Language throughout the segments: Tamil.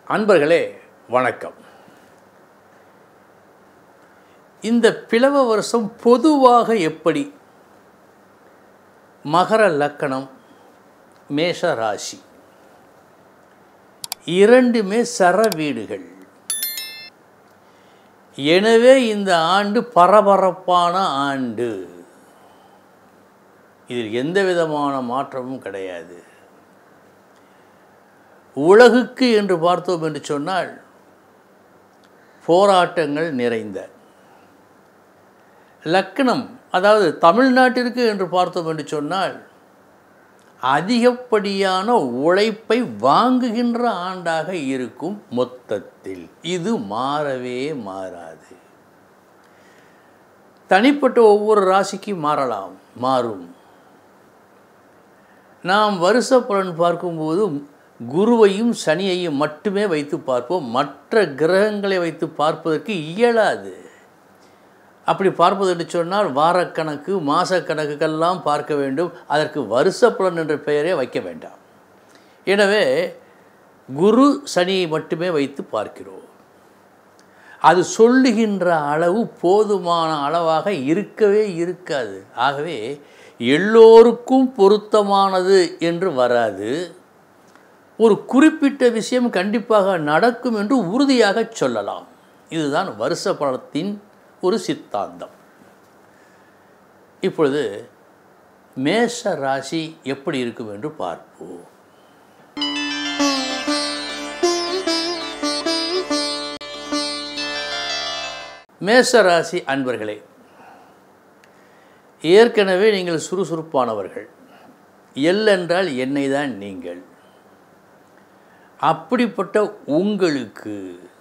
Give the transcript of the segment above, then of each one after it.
அன்பர்களே வணக்கம் இந்த பிளவ வருஷம் பொதுவாக எப்படி மகர லக்கணம் மேஷ ராசி இரண்டுமே சர வீடுகள் எனவே இந்த ஆண்டு பரபரப்பான ஆண்டு இதில் எந்த விதமான மாற்றமும் கிடையாது உலகுக்கு என்று பார்த்தோம் என்று சொன்னால் போராட்டங்கள் நிறைந்த லக்கணம் அதாவது தமிழ்நாட்டிற்கு என்று பார்த்தோம் என்று சொன்னால் அதிகப்படியான உழைப்பை வாங்குகின்ற ஆண்டாக இருக்கும் மொத்தத்தில் இது மாறவே மாறாது தனிப்பட்ட ஒவ்வொரு ராசிக்கும் மாறலாம் மாறும் நாம் வருஷ பலன் பார்க்கும்போது குருவையும் சனியையும் மட்டுமே வைத்து பார்ப்போம் மற்ற கிரகங்களை வைத்து பார்ப்பதற்கு இயலாது அப்படி பார்ப்பது என்று சொன்னால் வாரக்கணக்கு மாதக்கணக்குக்கெல்லாம் பார்க்க வேண்டும் அதற்கு வருஷ பலன் என்ற பெயரே வைக்க வேண்டாம் எனவே குரு சனியை மட்டுமே வைத்து பார்க்கிறோம் அது சொல்லுகின்ற அளவு போதுமான அளவாக இருக்கவே இருக்காது ஆகவே எல்லோருக்கும் பொருத்தமானது என்று வராது ஒரு குறிப்பிட்ட விஷயம் கண்டிப்பாக நடக்கும் என்று உறுதியாக சொல்லலாம் இதுதான் வருஷ பலத்தின் ஒரு சித்தாந்தம் இப்பொழுது மேஷ ராசி எப்படி இருக்கும் என்று பார்ப்போம் மேஷ ராசி அன்பர்களே ஏற்கனவே நீங்கள் சுறுசுறுப்பானவர்கள் எல் என்றால் என்னை தான் நீங்கள் அப்படிப்பட்ட உங்களுக்கு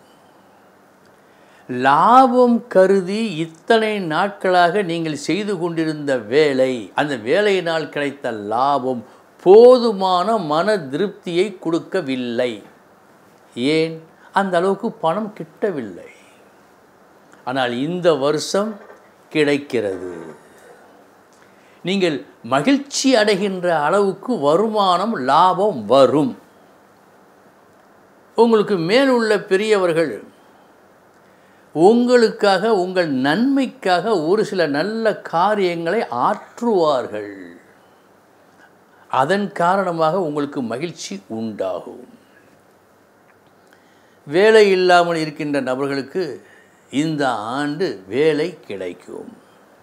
லாபம் கருதி இத்தனை நாட்களாக நீங்கள் செய்து கொண்டிருந்த வேலை அந்த வேலையினால் கிடைத்த லாபம் போதுமான மன திருப்தியை கொடுக்கவில்லை ஏன் அந்த அளவுக்கு பணம் கிட்டவில்லை ஆனால் இந்த வருஷம் கிடைக்கிறது நீங்கள் மகிழ்ச்சி அடைகின்ற அளவுக்கு வருமானம் லாபம் வரும் உங்களுக்கு மேலுள்ள பெரியவர்கள் உங்களுக்காக உங்கள் நன்மைக்காக ஒரு சில நல்ல காரியங்களை ஆற்றுவார்கள் அதன் காரணமாக உங்களுக்கு மகிழ்ச்சி உண்டாகும் வேலை இல்லாமல் இருக்கின்ற நபர்களுக்கு இந்த ஆண்டு வேலை கிடைக்கும்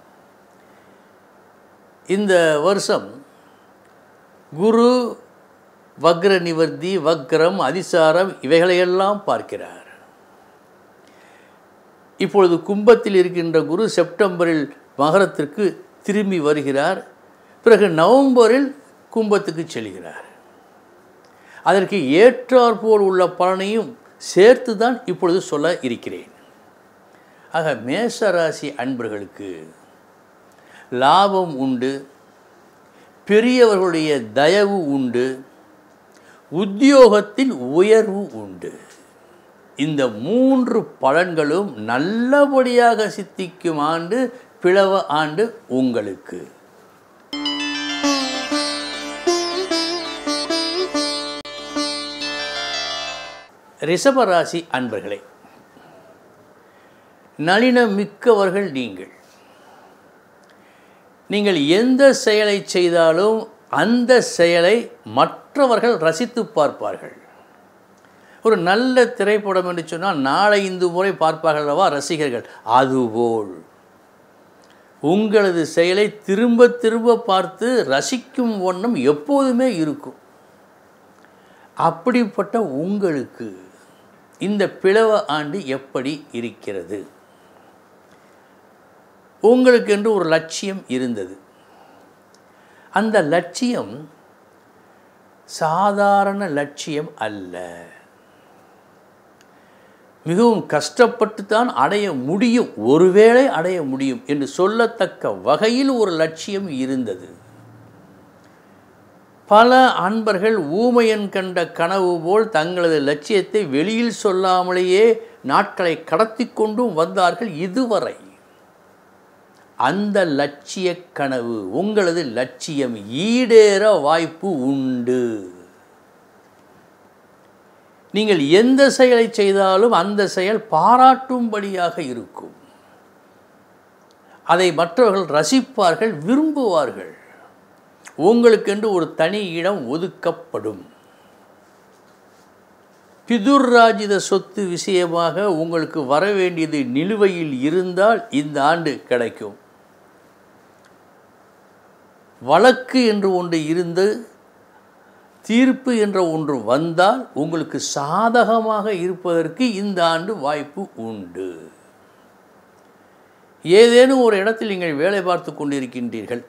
இந்த வருஷம் குரு வக்ர நிவர்த்தி வக்ரம் அதிசாரம் இவைகளையெல்லாம் பார்க்கிறார் இப்பொழுது கும்பத்தில் இருக்கின்ற குரு செப்டம்பரில் மகரத்திற்கு திரும்பி வருகிறார் பிறகு நவம்பரில் கும்பத்துக்கு செல்கிறார் அதற்கு ஏற்றாற்போல் உள்ள பலனையும் சேர்த்து தான் இப்பொழுது சொல்ல இருக்கிறேன் ஆக மேசராசி அன்பர்களுக்கு லாபம் உண்டு பெரியவர்களுடைய தயவு உண்டு உத்தியோகத்தில் உயர்வு உண்டு இந்த மூன்று பலன்களும் நல்லபடியாக சித்திக்கும் ஆண்டு பிளவ ஆண்டு உங்களுக்கு ரிஷபராசி அன்பர்களே நளினம் மிக்கவர்கள் நீங்கள் நீங்கள் எந்த செயலை செய்தாலும் அந்த செயலை மற்றவர்கள் ரசித்து பார்ப்பார்கள் ஒரு நல்ல திரைப்படம் என்று சொன்னால் நாளை இந்து முறை பார்ப்பார்கள் அல்லவா ரசிகர்கள் அதுபோல் உங்களது செயலை திரும்ப திரும்ப பார்த்து ரசிக்கும் வண்ணம் எப்போதுமே இருக்கும் அப்படிப்பட்ட உங்களுக்கு இந்த பிளவ ஆண்டு எப்படி இருக்கிறது உங்களுக்கு என்று ஒரு லட்சியம் இருந்தது அந்த லட்சியம் சாதாரண லட்சியம் அல்ல மிகவும் கஷ்டப்பட்டு தான் அடைய முடியும் ஒருவேளை அடைய முடியும் என்று சொல்லத்தக்க வகையில் ஒரு லட்சியம் இருந்தது பல அன்பர்கள் ஊமையன் கண்ட கனவு போல் தங்களது லட்சியத்தை வெளியில் சொல்லாமலேயே நாட்களை கடத்தி கொண்டும் வந்தார்கள் இதுவரை அந்த லட்சிய கனவு உங்களது லட்சியம் ஈடேற வாய்ப்பு உண்டு நீங்கள் எந்த செயலை செய்தாலும் அந்த செயல் பாராட்டும்படியாக இருக்கும் அதை மற்றவர்கள் ரசிப்பார்கள் விரும்புவார்கள் உங்களுக்கென்று ஒரு தனி இடம் ஒதுக்கப்படும் பிதுர்ராஜித சொத்து விஷயமாக உங்களுக்கு வர வேண்டியது நிலுவையில் இருந்தால் இந்த ஆண்டு கிடைக்கும் வழக்கு என்று ஒன்று இருந்து தீர்ப்பு என்ற ஒன்று வந்தால் உங்களுக்கு சாதகமாக இருப்பதற்கு இந்த ஆண்டு வாய்ப்பு உண்டு ஏதேனும் ஒரு இடத்தில் நீங்கள் வேலை பார்த்து கொண்டிருக்கின்றீர்கள்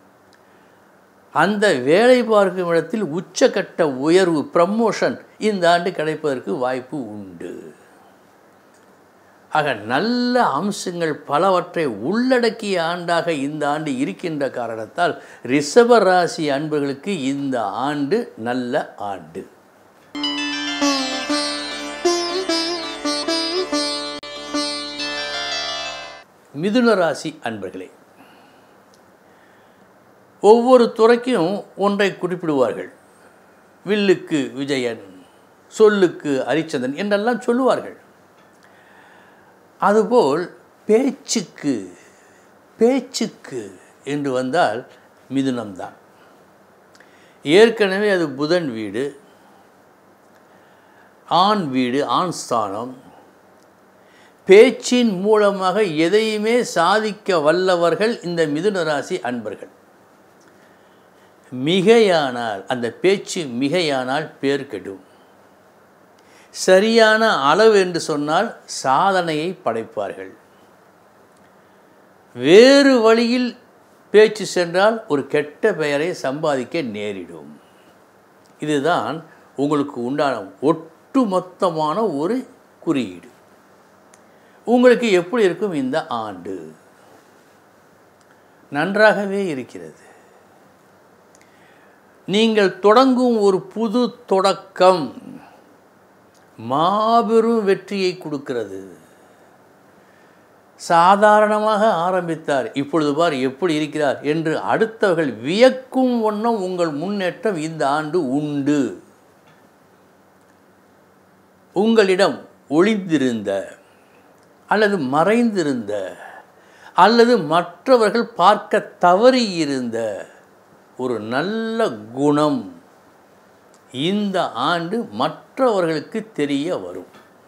அந்த வேலை பார்க்கும் இடத்தில் உச்சக்கட்ட உயர்வு ப்ரமோஷன் இந்த ஆண்டு கிடைப்பதற்கு வாய்ப்பு உண்டு ஆக நல்ல அம்சங்கள் பலவற்றை உள்ளடக்கிய ஆண்டாக இந்த ஆண்டு இருக்கின்ற காரணத்தால் ரிஷப ராசி அன்பர்களுக்கு இந்த ஆண்டு நல்ல ஆண்டு மிதுன ராசி அன்பர்களே ஒவ்வொரு துறைக்கும் ஒன்றை குறிப்பிடுவார்கள் வில்லுக்கு விஜயன் சொல்லுக்கு ஹரிச்சந்திரன் என்றெல்லாம் சொல்லுவார்கள் அதுபோல் பேச்சுக்கு பேச்சுக்கு என்று வந்தால் மிதுனம்தான் ஏற்கனவே அது புதன் வீடு ஆண் வீடு ஆண் ஸ்தானம் பேச்சின் மூலமாக எதையுமே சாதிக்க வல்லவர்கள் இந்த மிதுன ராசி அன்பர்கள் மிகையானால் அந்த பேச்சு மிகையானால் பேர் கெடும் சரியான அளவு என்று சொன்னால் சாதனையை படைப்பார்கள் வேறு வழியில் பேச்சு சென்றால் ஒரு கெட்ட பெயரை சம்பாதிக்க நேரிடும் இதுதான் உங்களுக்கு உண்டான ஒட்டுமொத்தமான ஒரு குறியீடு உங்களுக்கு எப்படி இருக்கும் இந்த ஆண்டு நன்றாகவே இருக்கிறது நீங்கள் தொடங்கும் ஒரு புது தொடக்கம் மாபெரும் வெற்றியை கொடுக்கிறது சாதாரணமாக ஆரம்பித்தார் இப்பொழுது பார் எப்படி இருக்கிறார் என்று அடுத்தவர்கள் வியக்கும் வண்ணம் உங்கள் முன்னேற்றம் இந்த ஆண்டு உண்டு உங்களிடம் ஒளிந்திருந்த அல்லது மறைந்திருந்த அல்லது மற்றவர்கள் பார்க்க தவறியிருந்த ஒரு நல்ல குணம் இந்த ஆண்டு மற்றவர்களுக்கு தெரிய வரும்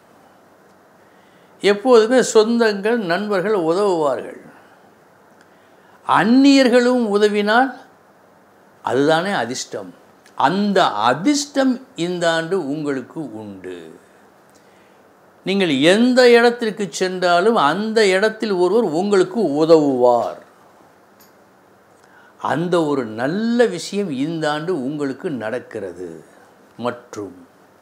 எப்போதுமே சொந்தங்கள் நண்பர்கள் உதவுவார்கள் அந்நியர்களும் உதவினால் அதுதானே அதிர்ஷ்டம் அந்த அதிர்ஷ்டம் இந்த ஆண்டு உங்களுக்கு உண்டு நீங்கள் எந்த இடத்திற்கு சென்றாலும் அந்த இடத்தில் ஒருவர் உங்களுக்கு உதவுவார் அந்த ஒரு நல்ல விஷயம் இந்த ஆண்டு உங்களுக்கு நடக்கிறது மற்றும்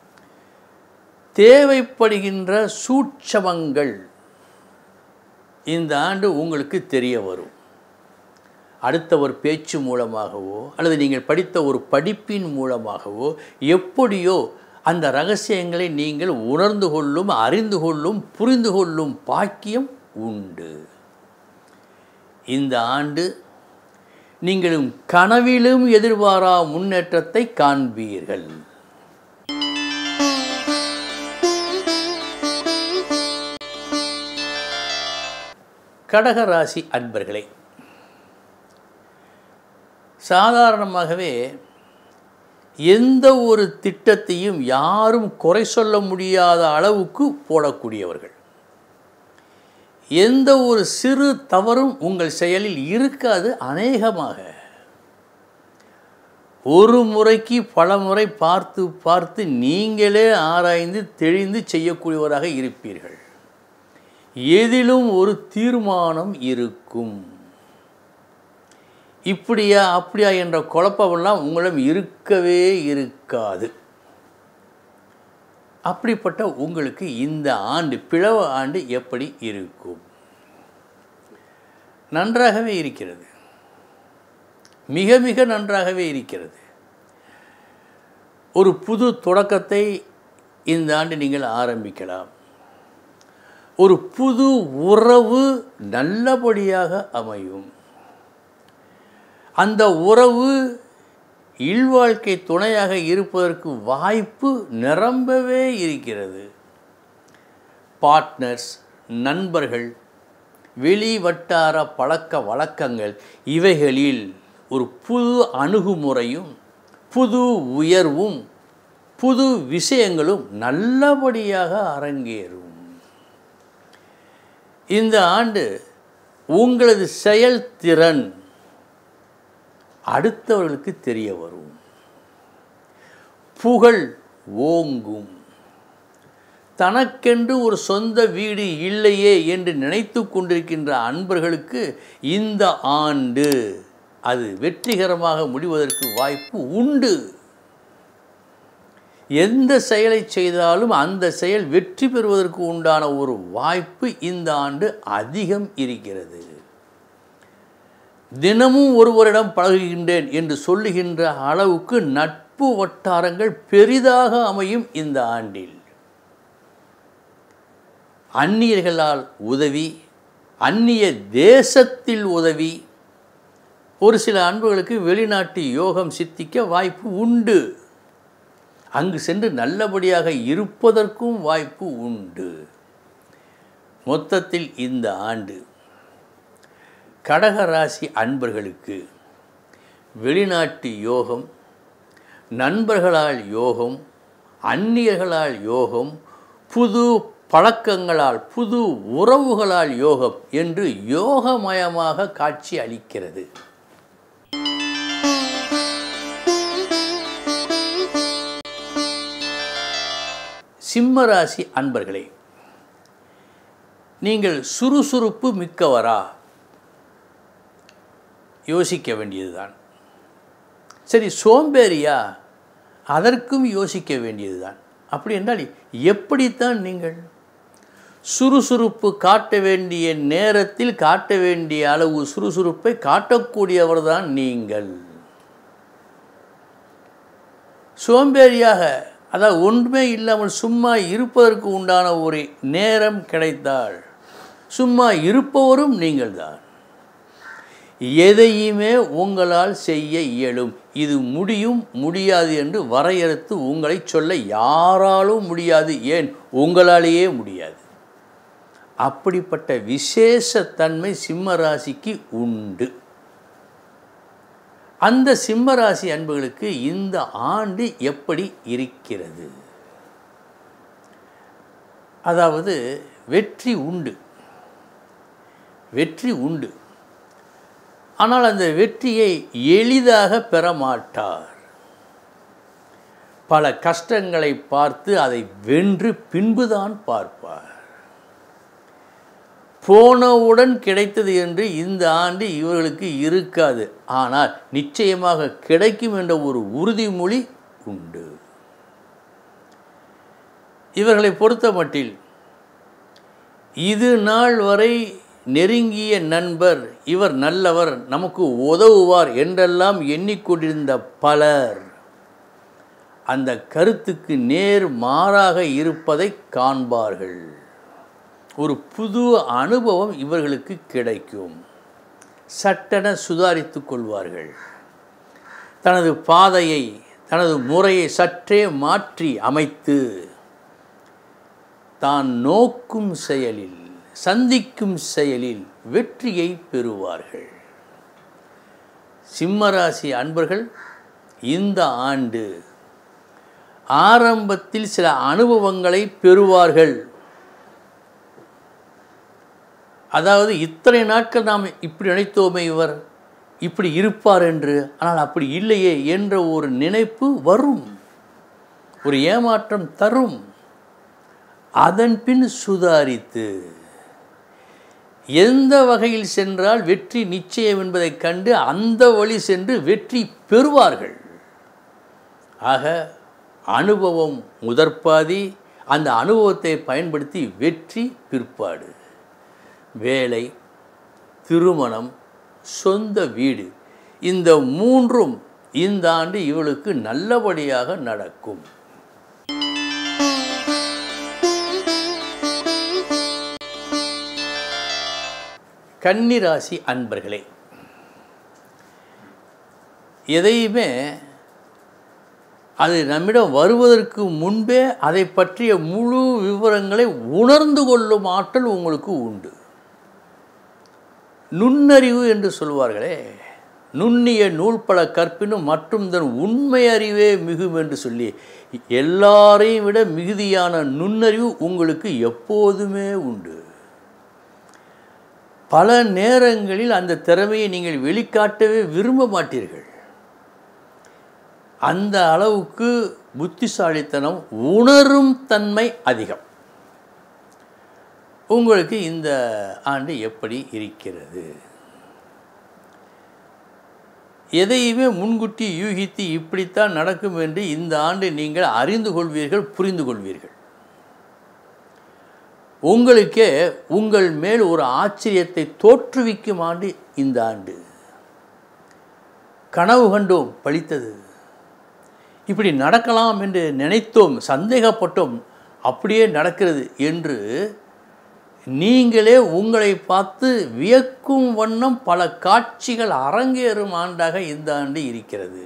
தேவைப்படுகின்ற சூட்சமங்கள் இந்த ஆண்டு உங்களுக்கு தெரிய வரும் அடுத்த ஒரு பேச்சு மூலமாகவோ அல்லது நீங்கள் படித்த ஒரு படிப்பின் மூலமாகவோ எப்படியோ அந்த ரகசியங்களை நீங்கள் உணர்ந்து கொள்ளும் அறிந்து கொள்ளும் புரிந்து கொள்ளும் பாக்கியம் உண்டு இந்த ஆண்டு நீங்களும் கனவிலும் எதிர்பாரா முன்னேற்றத்தை காண்பீர்கள் கடகராசி அன்பர்களே சாதாரணமாகவே எந்த ஒரு திட்டத்தையும் யாரும் குறை சொல்ல முடியாத அளவுக்கு போடக்கூடியவர்கள் எந்த ஒரு சிறு தவறும் உங்கள் செயலில் இருக்காது அநேகமாக ஒரு முறைக்கு பல முறை பார்த்து பார்த்து நீங்களே ஆராய்ந்து தெளிந்து செய்யக்கூடியவராக இருப்பீர்கள் எதிலும் ஒரு தீர்மானம் இருக்கும் இப்படியா அப்படியா என்ற குழப்பமெல்லாம் உங்களிடம் இருக்கவே இருக்காது அப்படிப்பட்ட உங்களுக்கு இந்த ஆண்டு பிளவ ஆண்டு எப்படி இருக்கும் நன்றாகவே இருக்கிறது மிக மிக நன்றாகவே இருக்கிறது ஒரு புது தொடக்கத்தை இந்த ஆண்டு நீங்கள் ஆரம்பிக்கலாம் ஒரு புது உறவு நல்லபடியாக அமையும் அந்த உறவு இல்வாழ்க்கை துணையாக இருப்பதற்கு வாய்ப்பு நிரம்பவே இருக்கிறது பார்ட்னர்ஸ் நண்பர்கள் வெளி வட்டார பழக்க வழக்கங்கள் இவைகளில் ஒரு புது அணுகுமுறையும் புது உயர்வும் புது விஷயங்களும் நல்லபடியாக அரங்கேறும் இந்த ஆண்டு உங்களது செயல்திறன் அடுத்தவர்களுக்கு தெரிய வரும் புகழ் ஓங்கும் தனக்கென்று ஒரு சொந்த வீடு இல்லையே என்று நினைத்து கொண்டிருக்கின்ற அன்பர்களுக்கு இந்த ஆண்டு அது வெற்றிகரமாக முடிவதற்கு வாய்ப்பு உண்டு எந்த செயலை செய்தாலும் அந்த செயல் வெற்றி பெறுவதற்கு உண்டான ஒரு வாய்ப்பு இந்த ஆண்டு அதிகம் இருக்கிறது தினமும் ஒருவரிடம் பழகுகின்றேன் என்று சொல்லுகின்ற அளவுக்கு நட்பு வட்டாரங்கள் பெரிதாக அமையும் இந்த ஆண்டில் அந்நியர்களால் உதவி அந்நிய தேசத்தில் உதவி ஒரு சில அன்புகளுக்கு வெளிநாட்டு யோகம் சித்திக்க வாய்ப்பு உண்டு அங்கு சென்று நல்லபடியாக இருப்பதற்கும் வாய்ப்பு உண்டு மொத்தத்தில் இந்த ஆண்டு கடகராசி அன்பர்களுக்கு வெளிநாட்டு யோகம் நண்பர்களால் யோகம் அந்நியர்களால் யோகம் புது பழக்கங்களால் புது உறவுகளால் யோகம் என்று யோகமயமாக காட்சி அளிக்கிறது சிம்மராசி அன்பர்களே நீங்கள் சுறுசுறுப்பு மிக்கவரா யோசிக்க வேண்டியதுதான் சரி சோம்பேறியா அதற்கும் யோசிக்க வேண்டியதுதான் அப்படி என்றால் எப்படித்தான் நீங்கள் சுறுசுறுப்பு காட்ட வேண்டிய நேரத்தில் காட்ட வேண்டிய அளவு சுறுசுறுப்பை காட்டக்கூடியவர்தான் நீங்கள் சோம்பேறியாக அதாவது ஒன்றுமே இல்லாமல் சும்மா இருப்பதற்கு உண்டான ஒரு நேரம் கிடைத்தால் சும்மா இருப்பவரும் நீங்கள்தான் எதையுமே உங்களால் செய்ய இயலும் இது முடியும் முடியாது என்று வரையறுத்து உங்களை சொல்ல யாராலும் முடியாது ஏன் உங்களாலேயே முடியாது அப்படிப்பட்ட விசேஷத்தன்மை சிம்ம ராசிக்கு உண்டு அந்த சிம்ம ராசி அன்புகளுக்கு இந்த ஆண்டு எப்படி இருக்கிறது அதாவது வெற்றி உண்டு வெற்றி உண்டு ஆனால் அந்த வெற்றியை எளிதாக பெற மாட்டார் பல கஷ்டங்களை பார்த்து அதை வென்று பின்புதான் பார்ப்பார் போனவுடன் கிடைத்தது என்று இந்த ஆண்டு இவர்களுக்கு இருக்காது ஆனால் நிச்சயமாக கிடைக்கும் என்ற ஒரு உறுதிமொழி உண்டு இவர்களை பொறுத்த மட்டில் இது நாள் வரை நெருங்கிய நண்பர் இவர் நல்லவர் நமக்கு உதவுவார் என்றெல்லாம் எண்ணிக்கொண்டிருந்த பலர் அந்த கருத்துக்கு நேர் மாறாக இருப்பதை காண்பார்கள் ஒரு புது அனுபவம் இவர்களுக்கு கிடைக்கும் சட்டென சுதாரித்து கொள்வார்கள் தனது பாதையை தனது முறையை சற்றே மாற்றி அமைத்து தான் நோக்கும் செயலில் சந்திக்கும் செயலில் வெற்றியை பெறுவார்கள் சிம்மராசி அன்பர்கள் இந்த ஆண்டு ஆரம்பத்தில் சில அனுபவங்களை பெறுவார்கள் அதாவது இத்தனை நாட்கள் நாம் இப்படி நினைத்தோமே இவர் இப்படி இருப்பார் என்று ஆனால் அப்படி இல்லையே என்ற ஒரு நினைப்பு வரும் ஒரு ஏமாற்றம் தரும் அதன் பின் சுதாரித்து எந்த வகையில் சென்றால் வெற்றி நிச்சயம் என்பதைக் கண்டு அந்த வழி சென்று வெற்றி பெறுவார்கள் ஆக அனுபவம் முதற்பாதி அந்த அனுபவத்தை பயன்படுத்தி வெற்றி பிற்பாடு வேலை திருமணம் சொந்த வீடு இந்த மூன்றும் இந்த ஆண்டு இவளுக்கு நல்லபடியாக நடக்கும் கன்னிராசி அன்பர்களே எதையுமே அது நம்மிடம் வருவதற்கு முன்பே அதை பற்றிய முழு விவரங்களை உணர்ந்து கொள்ளும் ஆற்றல் உங்களுக்கு உண்டு நுண்ணறிவு என்று சொல்வார்களே நுண்ணிய நூல்பல கற்பினும் மற்றும் தன் உண்மை அறிவே மிகும் என்று சொல்லி எல்லாரையும் விட மிகுதியான நுண்ணறிவு உங்களுக்கு எப்போதுமே உண்டு பல நேரங்களில் அந்த திறமையை நீங்கள் வெளிக்காட்டவே விரும்ப மாட்டீர்கள் அந்த அளவுக்கு புத்திசாலித்தனம் உணரும் தன்மை அதிகம் உங்களுக்கு இந்த ஆண்டு எப்படி இருக்கிறது எதையுமே முன்கூட்டி யூகித்து இப்படித்தான் நடக்கும் என்று இந்த ஆண்டு நீங்கள் அறிந்து கொள்வீர்கள் புரிந்து கொள்வீர்கள் உங்களுக்கே உங்கள் மேல் ஒரு ஆச்சரியத்தை தோற்றுவிக்கும் ஆண்டு இந்த ஆண்டு கனவு கண்டோம் பழித்தது இப்படி நடக்கலாம் என்று நினைத்தோம் சந்தேகப்பட்டோம் அப்படியே நடக்கிறது என்று நீங்களே உங்களை பார்த்து வியக்கும் வண்ணம் பல காட்சிகள் அரங்கேறும் ஆண்டாக இந்த ஆண்டு இருக்கிறது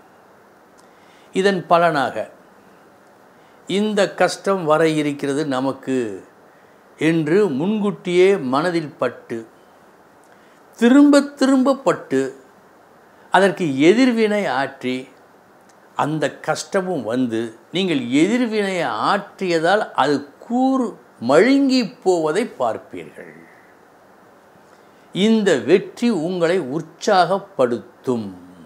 இதன் பலனாக இந்த கஷ்டம் வர இருக்கிறது நமக்கு என்று முன்கூட்டியே மனதில் பட்டு திரும்ப திரும்ப பட்டு அதற்கு எதிர்வினை ஆற்றி அந்த கஷ்டமும் வந்து நீங்கள் எதிர்வினையை ஆற்றியதால் அது கூறு மழுங்கி போவதை பார்ப்பீர்கள் இந்த வெற்றி உங்களை உற்சாகப்படுத்தும்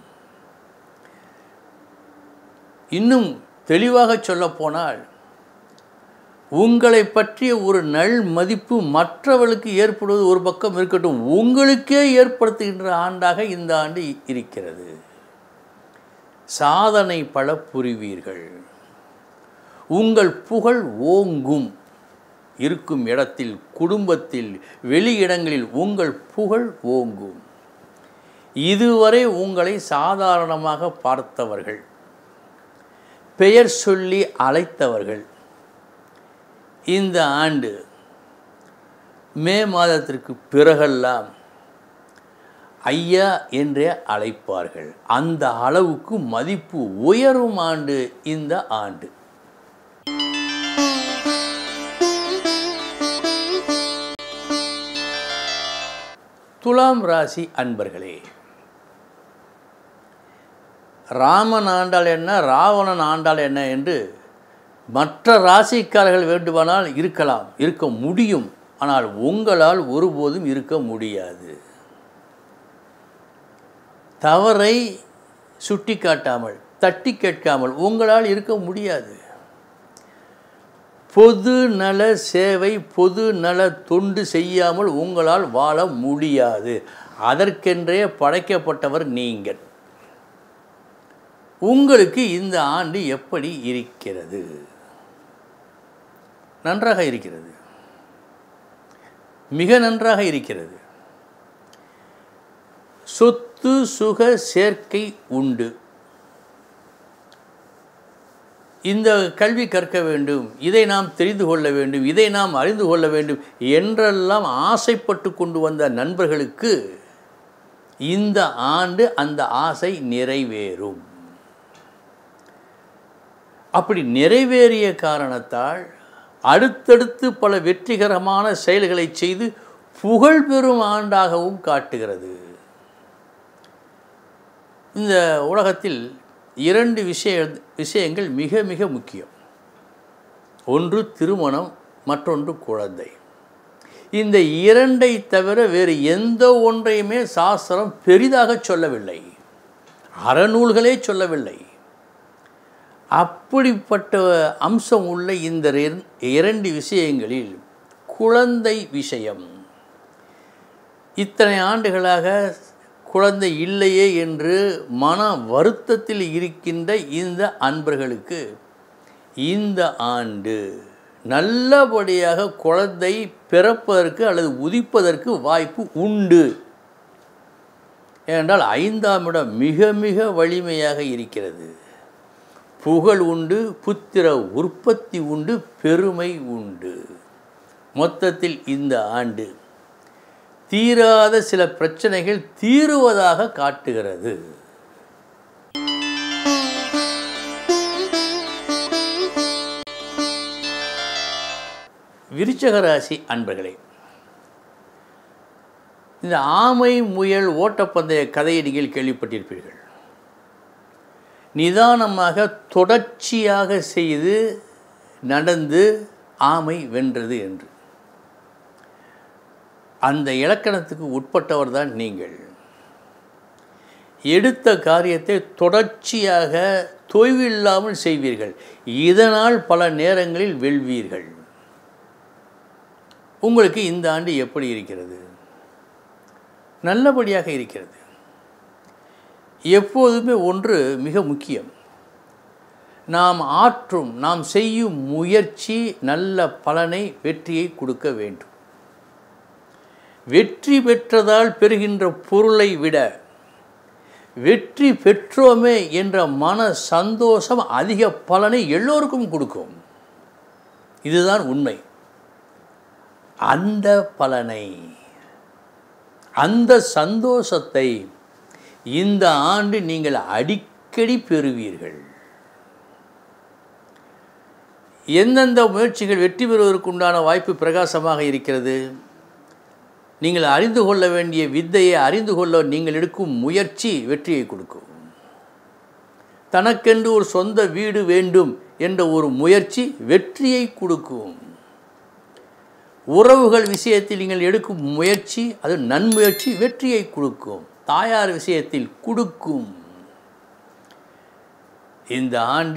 இன்னும் தெளிவாக சொல்லப்போனால் உங்களை பற்றிய ஒரு நல் மதிப்பு மற்றவர்களுக்கு ஏற்படுவது ஒரு பக்கம் இருக்கட்டும் உங்களுக்கே ஏற்படுத்துகின்ற ஆண்டாக இந்த ஆண்டு இருக்கிறது சாதனை பல புரிவீர்கள் உங்கள் புகழ் ஓங்கும் இருக்கும் இடத்தில் குடும்பத்தில் வெளியிடங்களில் உங்கள் புகழ் ஓங்கும் இதுவரை உங்களை சாதாரணமாக பார்த்தவர்கள் பெயர் சொல்லி அழைத்தவர்கள் இந்த ஆண்டு மே மாதத்திற்கு பிறகெல்லாம் ஐயா என்றே அழைப்பார்கள் அந்த அளவுக்கு மதிப்பு உயரும் ஆண்டு இந்த ஆண்டு துலாம் ராசி அன்பர்களே ராமன் ஆண்டால் என்ன ராவணன் ஆண்டால் என்ன என்று மற்ற ராசிக்காரர்கள் வேண்டுமானால் இருக்கலாம் இருக்க முடியும் ஆனால் உங்களால் ஒருபோதும் இருக்க முடியாது தவறை சுட்டி காட்டாமல் தட்டி கேட்காமல் உங்களால் இருக்க முடியாது பொது நல சேவை பொது நல தொண்டு செய்யாமல் உங்களால் வாழ முடியாது அதற்கென்றே படைக்கப்பட்டவர் நீங்கள் உங்களுக்கு இந்த ஆண்டு எப்படி இருக்கிறது நன்றாக இருக்கிறது மிக நன்றாக இருக்கிறது சொத்து சுக சேர்க்கை உண்டு இந்த கல்வி கற்க வேண்டும் இதை நாம் தெரிந்து கொள்ள வேண்டும் இதை நாம் அறிந்து கொள்ள வேண்டும் என்றெல்லாம் ஆசைப்பட்டு கொண்டு வந்த நண்பர்களுக்கு இந்த ஆண்டு அந்த ஆசை நிறைவேறும் அப்படி நிறைவேறிய காரணத்தால் அடுத்தடுத்து பல வெற்றிகரமான செயல்களை செய்து புகழ் பெறும் ஆண்டாகவும் காட்டுகிறது இந்த உலகத்தில் இரண்டு விஷய விஷயங்கள் மிக மிக முக்கியம் ஒன்று திருமணம் மற்றொன்று குழந்தை இந்த இரண்டை தவிர வேறு எந்த ஒன்றையுமே சாஸ்திரம் பெரிதாக சொல்லவில்லை அறநூல்களே சொல்லவில்லை அப்படிப்பட்ட அம்சம் உள்ள இந்த இரண்டு விஷயங்களில் குழந்தை விஷயம் இத்தனை ஆண்டுகளாக குழந்தை இல்லையே என்று மன வருத்தத்தில் இருக்கின்ற இந்த அன்பர்களுக்கு இந்த ஆண்டு நல்லபடியாக குழந்தை பிறப்பதற்கு அல்லது உதிப்பதற்கு வாய்ப்பு உண்டு ஏனென்றால் ஐந்தாம் இடம் மிக மிக வலிமையாக இருக்கிறது புகழ் உண்டு புத்திர உற்பத்தி உண்டு பெருமை உண்டு மொத்தத்தில் இந்த ஆண்டு தீராத சில பிரச்சனைகள் தீருவதாக காட்டுகிறது விருச்சக ராசி அன்பர்களே இந்த ஆமை முயல் ஓட்டப்பந்தய கதையை நீங்கள் கேள்விப்பட்டிருப்பீர்கள் நிதானமாக தொடர்ச்சியாக செய்து நடந்து ஆமை வென்றது என்று அந்த இலக்கணத்துக்கு உட்பட்டவர் தான் நீங்கள் எடுத்த காரியத்தை தொடர்ச்சியாக தொய்வில்லாமல் செய்வீர்கள் இதனால் பல நேரங்களில் வெல்வீர்கள் உங்களுக்கு இந்த ஆண்டு எப்படி இருக்கிறது நல்லபடியாக இருக்கிறது எப்போதுமே ஒன்று மிக முக்கியம் நாம் ஆற்றும் நாம் செய்யும் முயற்சி நல்ல பலனை வெற்றியை கொடுக்க வேண்டும் வெற்றி பெற்றதால் பெறுகின்ற பொருளை விட வெற்றி பெற்றோமே என்ற மன சந்தோஷம் அதிக பலனை எல்லோருக்கும் கொடுக்கும் இதுதான் உண்மை அந்த பலனை அந்த சந்தோஷத்தை இந்த ஆண்டு நீங்கள் அடிக்கடி பெறுவீர்கள் எந்தெந்த முயற்சிகள் வெற்றி பெறுவதற்குண்டான வாய்ப்பு பிரகாசமாக இருக்கிறது நீங்கள் அறிந்து கொள்ள வேண்டிய வித்தையை அறிந்து கொள்ள நீங்கள் எடுக்கும் முயற்சி வெற்றியை கொடுக்கும் தனக்கென்று ஒரு சொந்த வீடு வேண்டும் என்ற ஒரு முயற்சி வெற்றியை கொடுக்கும் உறவுகள் விஷயத்தில் நீங்கள் எடுக்கும் முயற்சி அது நன்முயற்சி வெற்றியை கொடுக்கும் தாயார் விஷயத்தில் கொடுக்கும் இந்த ஆண்டு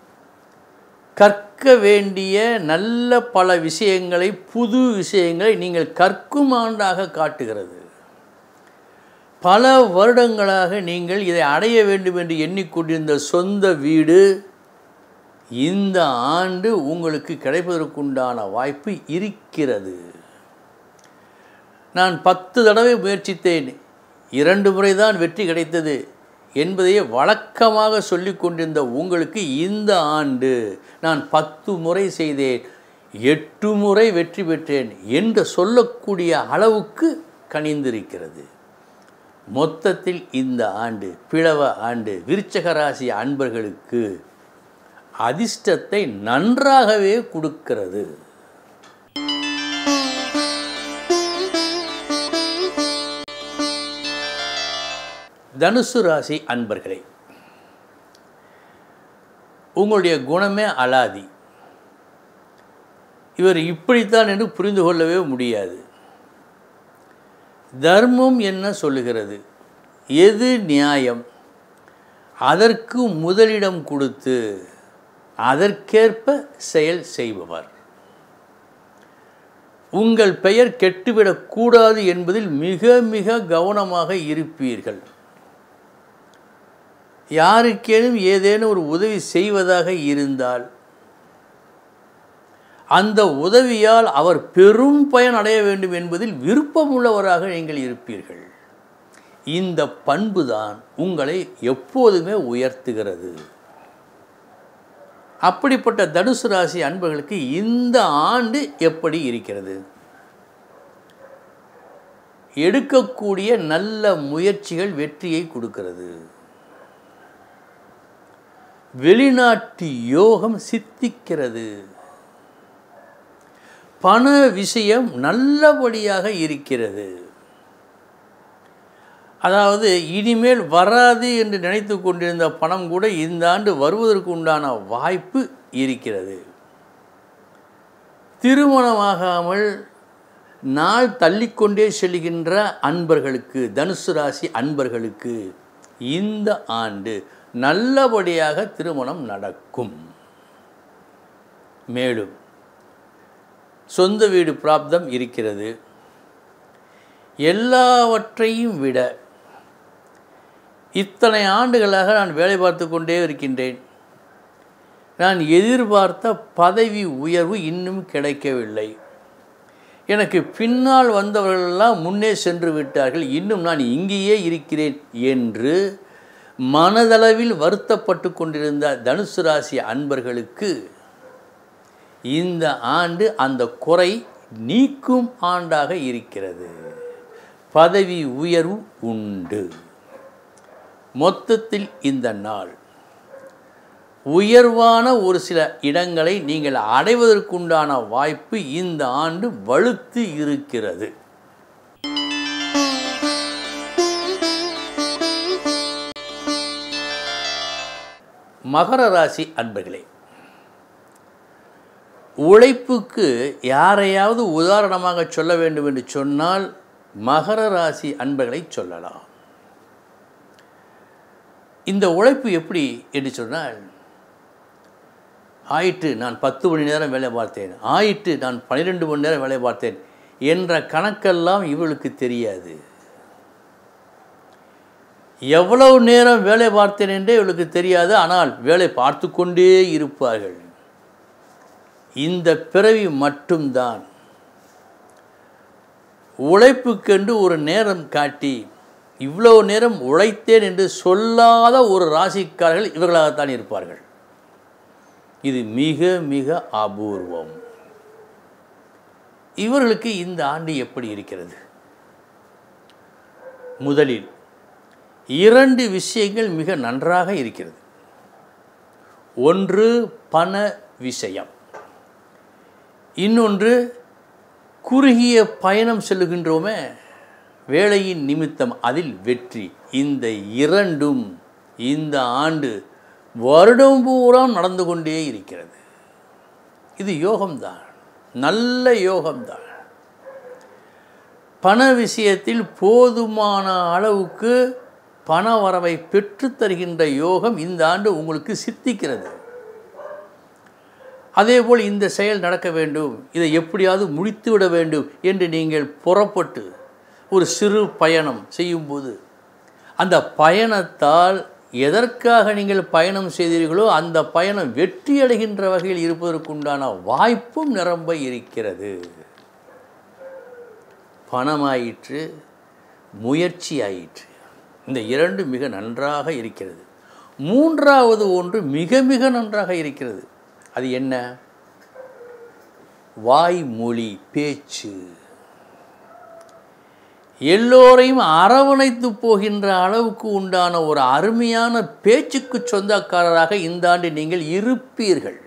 கற்க வேண்டிய நல்ல பல விஷயங்களை புது விஷயங்களை நீங்கள் கற்கும் ஆண்டாக காட்டுகிறது பல வருடங்களாக நீங்கள் இதை அடைய வேண்டும் என்று எண்ணிக்கொண்டிருந்த சொந்த வீடு இந்த ஆண்டு உங்களுக்கு கிடைப்பதற்குண்டான வாய்ப்பு இருக்கிறது நான் பத்து தடவை முயற்சித்தேன் இரண்டு முறை தான் வெற்றி கிடைத்தது என்பதையே வழக்கமாக சொல்லி கொண்டிருந்த உங்களுக்கு இந்த ஆண்டு நான் பத்து முறை செய்தேன் எட்டு முறை வெற்றி பெற்றேன் என்று சொல்லக்கூடிய அளவுக்கு கனிந்திருக்கிறது மொத்தத்தில் இந்த ஆண்டு பிளவ ஆண்டு விருச்சக ராசி அன்பர்களுக்கு அதிர்ஷ்டத்தை நன்றாகவே கொடுக்கிறது தனுசு ராசி அன்பர்களே உங்களுடைய குணமே அலாதி இவர் இப்படித்தான் என்று புரிந்து கொள்ளவே முடியாது தர்மம் என்ன சொல்லுகிறது எது நியாயம் அதற்கு முதலிடம் கொடுத்து அதற்கேற்ப செயல் செய்பவர் உங்கள் பெயர் கெட்டுவிடக்கூடாது என்பதில் மிக மிக கவனமாக இருப்பீர்கள் யாருக்கேனும் ஏதேனும் ஒரு உதவி செய்வதாக இருந்தால் அந்த உதவியால் அவர் பெரும் பயன் அடைய வேண்டும் என்பதில் விருப்பமுள்ளவராக நீங்கள் இருப்பீர்கள் இந்த பண்புதான் உங்களை எப்போதுமே உயர்த்துகிறது அப்படிப்பட்ட தனுசு ராசி அன்பர்களுக்கு இந்த ஆண்டு எப்படி இருக்கிறது எடுக்கக்கூடிய நல்ல முயற்சிகள் வெற்றியை கொடுக்கிறது வெளிநாட்டு யோகம் சித்திக்கிறது பண விஷயம் நல்லபடியாக இருக்கிறது அதாவது இனிமேல் வராது என்று நினைத்து கொண்டிருந்த பணம் கூட இந்த ஆண்டு வருவதற்கு உண்டான வாய்ப்பு இருக்கிறது திருமணமாகாமல் நாள் தள்ளிக்கொண்டே செல்கின்ற அன்பர்களுக்கு தனுசு ராசி அன்பர்களுக்கு இந்த ஆண்டு நல்லபடியாக திருமணம் நடக்கும் மேலும் சொந்த வீடு பிராப்தம் இருக்கிறது எல்லாவற்றையும் விட இத்தனை ஆண்டுகளாக நான் வேலை பார்த்து கொண்டே இருக்கின்றேன் நான் எதிர்பார்த்த பதவி உயர்வு இன்னும் கிடைக்கவில்லை எனக்கு பின்னால் வந்தவர்களெல்லாம் முன்னே சென்று விட்டார்கள் இன்னும் நான் இங்கேயே இருக்கிறேன் என்று மனதளவில் வருத்தப்பட்டு கொண்டிருந்த தனுசு ராசி அன்பர்களுக்கு இந்த ஆண்டு அந்த குறை நீக்கும் ஆண்டாக இருக்கிறது பதவி உயர்வு உண்டு மொத்தத்தில் இந்த நாள் உயர்வான ஒரு சில இடங்களை நீங்கள் அடைவதற்குண்டான வாய்ப்பு இந்த ஆண்டு வலுத்து இருக்கிறது மகர ராசி அன்பர்களே உழைப்புக்கு யாரையாவது உதாரணமாக சொல்ல வேண்டும் என்று சொன்னால் மகர ராசி அன்பர்களை சொல்லலாம் இந்த உழைப்பு எப்படி என்று சொன்னால் ஆயிற்று நான் பத்து மணி நேரம் வேலை பார்த்தேன் ஆயிற்று நான் பன்னிரெண்டு மணி நேரம் வேலை பார்த்தேன் என்ற கணக்கெல்லாம் இவளுக்கு தெரியாது எவ்வளவு நேரம் வேலை பார்த்தேன் என்றே இவளுக்கு தெரியாது ஆனால் வேலை பார்த்து கொண்டே இருப்பார்கள் இந்த பிறவி மட்டும்தான் உழைப்புக்கென்று ஒரு நேரம் காட்டி இவ்வளவு நேரம் உழைத்தேன் என்று சொல்லாத ஒரு ராசிக்காரர்கள் இவர்களாகத்தான் இருப்பார்கள் இது மிக மிக அபூர்வம் இவர்களுக்கு இந்த ஆண்டு எப்படி இருக்கிறது முதலில் இரண்டு விஷயங்கள் மிக நன்றாக இருக்கிறது ஒன்று பண விஷயம் இன்னொன்று குறுகிய பயணம் செல்லுகின்றோமே வேலையின் நிமித்தம் அதில் வெற்றி இந்த இரண்டும் இந்த ஆண்டு வருடம் பூரா நடந்து கொண்டே இருக்கிறது இது யோகம்தான் நல்ல யோகம்தான் பண விஷயத்தில் போதுமான அளவுக்கு பண வரவை பெற்றுத் தருகின்ற யோகம் இந்த ஆண்டு உங்களுக்கு சித்திக்கிறது அதேபோல் இந்த செயல் நடக்க வேண்டும் இதை எப்படியாவது முடித்து விட வேண்டும் என்று நீங்கள் புறப்பட்டு ஒரு சிறு பயணம் செய்யும்போது அந்த பயணத்தால் எதற்காக நீங்கள் பயணம் செய்தீர்களோ அந்த பயணம் வெற்றி அடைகின்ற வகையில் இருப்பதற்குண்டான வாய்ப்பும் நிரம்ப இருக்கிறது பணமாயிற்று முயற்சி ஆயிற்று இந்த இரண்டு மிக நன்றாக இருக்கிறது மூன்றாவது ஒன்று மிக மிக நன்றாக இருக்கிறது அது என்ன வாய்மொழி பேச்சு எல்லோரையும் அரவணைத்து போகின்ற அளவுக்கு உண்டான ஒரு அருமையான பேச்சுக்கு சொந்தக்காரராக இந்த ஆண்டு நீங்கள் இருப்பீர்கள்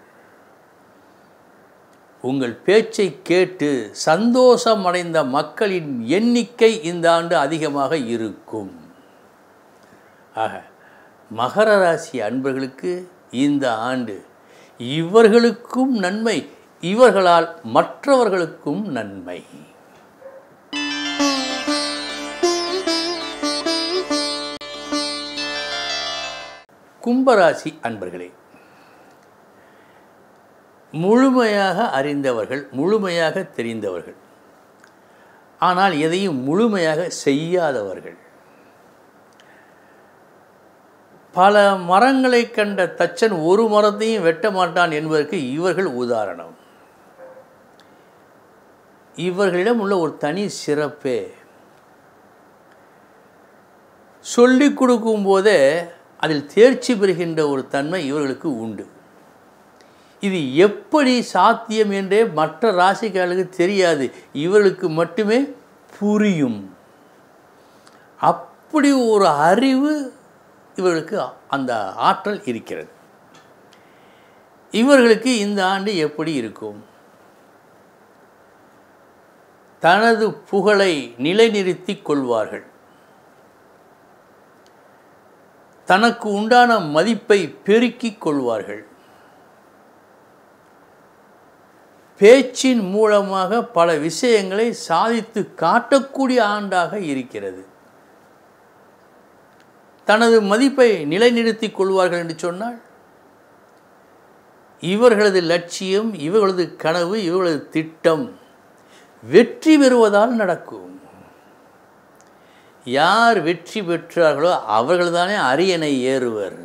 உங்கள் பேச்சை கேட்டு சந்தோஷம் அடைந்த மக்களின் எண்ணிக்கை இந்த ஆண்டு அதிகமாக இருக்கும் ஆக மகர ராசி அன்பர்களுக்கு இந்த ஆண்டு இவர்களுக்கும் நன்மை இவர்களால் மற்றவர்களுக்கும் நன்மை கும்பராசி அன்பர்களே முழுமையாக அறிந்தவர்கள் முழுமையாக தெரிந்தவர்கள் ஆனால் எதையும் முழுமையாக செய்யாதவர்கள் பல மரங்களை கண்ட தச்சன் ஒரு மரத்தையும் வெட்ட மாட்டான் என்பதற்கு இவர்கள் உதாரணம் இவர்களிடம் உள்ள ஒரு தனி சிறப்பே சொல்லிக் கொடுக்கும் போதே அதில் தேர்ச்சி பெறுகின்ற ஒரு தன்மை இவர்களுக்கு உண்டு இது எப்படி சாத்தியம் என்றே மற்ற ராசிக்காரர்களுக்கு தெரியாது இவர்களுக்கு மட்டுமே புரியும் அப்படி ஒரு அறிவு இவர்களுக்கு அந்த ஆற்றல் இருக்கிறது இவர்களுக்கு இந்த ஆண்டு எப்படி இருக்கும் தனது புகழை நிலைநிறுத்திக் கொள்வார்கள் தனக்கு உண்டான மதிப்பை பெருக்கிக் கொள்வார்கள் பேச்சின் மூலமாக பல விஷயங்களை சாதித்து காட்டக்கூடிய ஆண்டாக இருக்கிறது தனது மதிப்பை நிலைநிறுத்திக் கொள்வார்கள் என்று சொன்னால் இவர்களது லட்சியம் இவர்களது கனவு இவர்களது திட்டம் வெற்றி பெறுவதால் நடக்கும் யார் வெற்றி பெற்றார்களோ அவர்கள்தானே அரியணை ஏறுவர்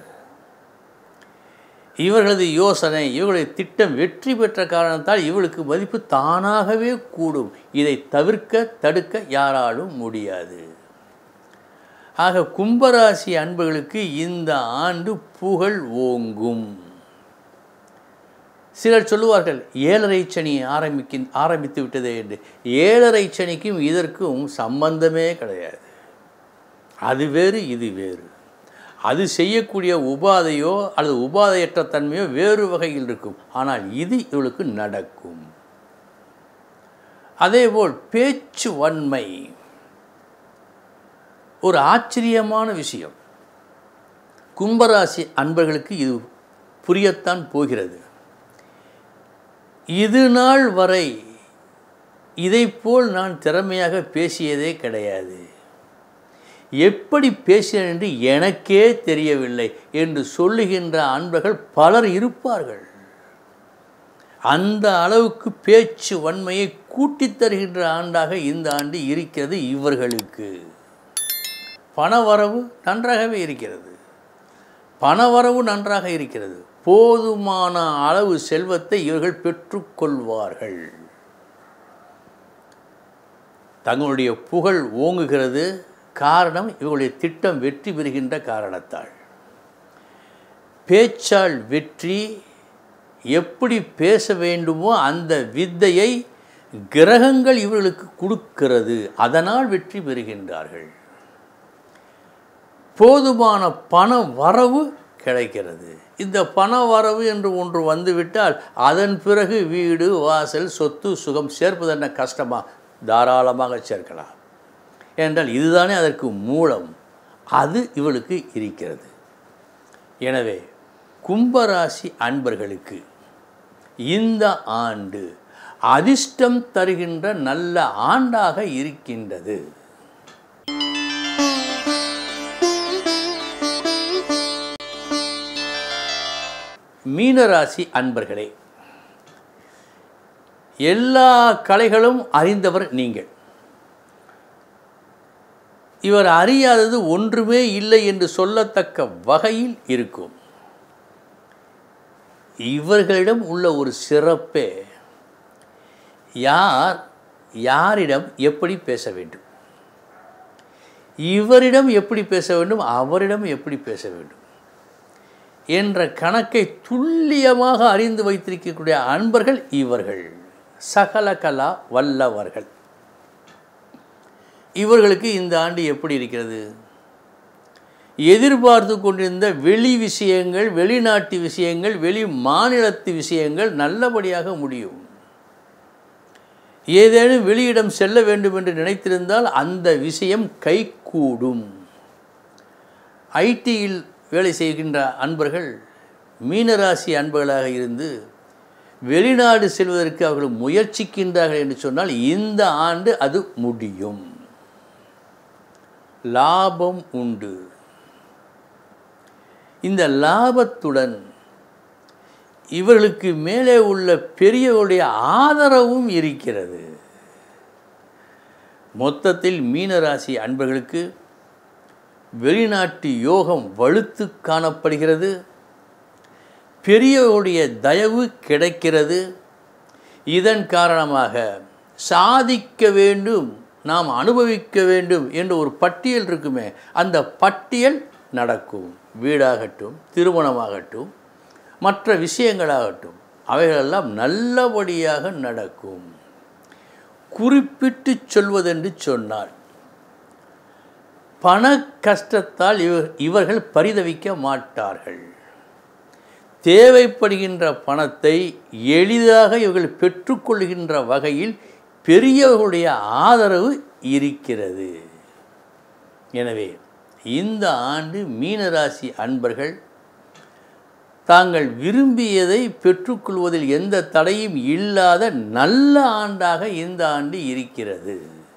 இவர்களது யோசனை இவர்களது திட்டம் வெற்றி பெற்ற காரணத்தால் இவளுக்கு மதிப்பு தானாகவே கூடும் இதை தவிர்க்க தடுக்க யாராலும் முடியாது ஆக கும்பராசி அன்பர்களுக்கு இந்த ஆண்டு புகழ் ஓங்கும் சிலர் சொல்லுவார்கள் ஏழரை சனி ஆரம்பிக்க ஆரம்பித்து விட்டதே என்று ஏழரை சனிக்கும் இதற்கும் சம்பந்தமே கிடையாது அது வேறு இது வேறு அது செய்யக்கூடிய உபாதையோ அல்லது உபாதையற்ற தன்மையோ வேறு வகையில் இருக்கும் ஆனால் இது இவளுக்கு நடக்கும் அதேபோல் பேச்சு வன்மை ஒரு ஆச்சரியமான விஷயம் கும்பராசி அன்பர்களுக்கு இது புரியத்தான் போகிறது இது நாள் வரை இதைப்போல் நான் திறமையாக பேசியதே கிடையாது எப்படி பேசினேன் என்று எனக்கே தெரியவில்லை என்று சொல்லுகின்ற அன்பர்கள் பலர் இருப்பார்கள் அந்த அளவுக்கு பேச்சு வன்மையை கூட்டித் தருகின்ற ஆண்டாக இந்த ஆண்டு இருக்கிறது இவர்களுக்கு பணவரவு நன்றாகவே இருக்கிறது பணவரவு நன்றாக இருக்கிறது போதுமான அளவு செல்வத்தை இவர்கள் பெற்றுக்கொள்வார்கள் தங்களுடைய புகழ் ஓங்குகிறது காரணம் இவர்களுடைய திட்டம் வெற்றி பெறுகின்ற காரணத்தால் பேச்சால் வெற்றி எப்படி பேச வேண்டுமோ அந்த வித்தையை கிரகங்கள் இவர்களுக்கு கொடுக்கிறது அதனால் வெற்றி பெறுகின்றார்கள் போதுமான பண வரவு கிடைக்கிறது இந்த பண வரவு என்று ஒன்று வந்துவிட்டால் அதன் பிறகு வீடு வாசல் சொத்து சுகம் சேர்ப்பது என்ன கஷ்டமா தாராளமாக சேர்க்கலாம் என்றால் இதுதானே அதற்கு மூலம் அது இவளுக்கு இருக்கிறது எனவே கும்பராசி அன்பர்களுக்கு இந்த ஆண்டு அதிர்ஷ்டம் தருகின்ற நல்ல ஆண்டாக இருக்கின்றது மீனராசி அன்பர்களே எல்லா கலைகளும் அறிந்தவர் நீங்கள் இவர் அறியாதது ஒன்றுமே இல்லை என்று சொல்லத்தக்க வகையில் இருக்கும் இவர்களிடம் உள்ள ஒரு சிறப்பே யார் யாரிடம் எப்படி பேச வேண்டும் இவரிடம் எப்படி பேச வேண்டும் அவரிடம் எப்படி பேச வேண்டும் என்ற கணக்கை துல்லியமாக அறிந்து வைத்திருக்கக்கூடிய அன்பர்கள் இவர்கள் சகல கலா வல்லவர்கள் இவர்களுக்கு இந்த ஆண்டு எப்படி இருக்கிறது எதிர்பார்த்து கொண்டிருந்த வெளி விஷயங்கள் வெளிநாட்டு விஷயங்கள் வெளி மாநிலத்து விஷயங்கள் நல்லபடியாக முடியும் ஏதேனும் வெளியிடம் செல்ல வேண்டும் என்று நினைத்திருந்தால் அந்த விஷயம் கைகூடும் ஐடியில் வேலை செய்கின்ற அன்பர்கள் மீனராசி அன்பர்களாக இருந்து வெளிநாடு செல்வதற்கு அவர்கள் முயற்சிக்கின்றார்கள் என்று சொன்னால் இந்த ஆண்டு அது முடியும் லாபம் உண்டு இந்த லாபத்துடன் இவர்களுக்கு மேலே உள்ள பெரியவருடைய ஆதரவும் இருக்கிறது மொத்தத்தில் மீனராசி அன்பர்களுக்கு வெளிநாட்டு யோகம் வலுத்து காணப்படுகிறது பெரியவருடைய தயவு கிடைக்கிறது இதன் காரணமாக சாதிக்க வேண்டும் நாம் அனுபவிக்க வேண்டும் என்ற ஒரு பட்டியல் இருக்குமே அந்த பட்டியல் நடக்கும் வீடாகட்டும் திருமணமாகட்டும் மற்ற விஷயங்களாகட்டும் அவைகளெல்லாம் நல்லபடியாக நடக்கும் குறிப்பிட்டு சொல்வதென்று சொன்னால் பண கஷ்டத்தால் இவர் இவர்கள் பரிதவிக்க மாட்டார்கள் தேவைப்படுகின்ற பணத்தை எளிதாக இவர்கள் பெற்றுக்கொள்கின்ற வகையில் பெரியவர்களுடைய ஆதரவு இருக்கிறது எனவே இந்த ஆண்டு மீனராசி அன்பர்கள் தாங்கள் விரும்பியதை பெற்றுக்கொள்வதில் எந்த தடையும் இல்லாத நல்ல ஆண்டாக இந்த ஆண்டு இருக்கிறது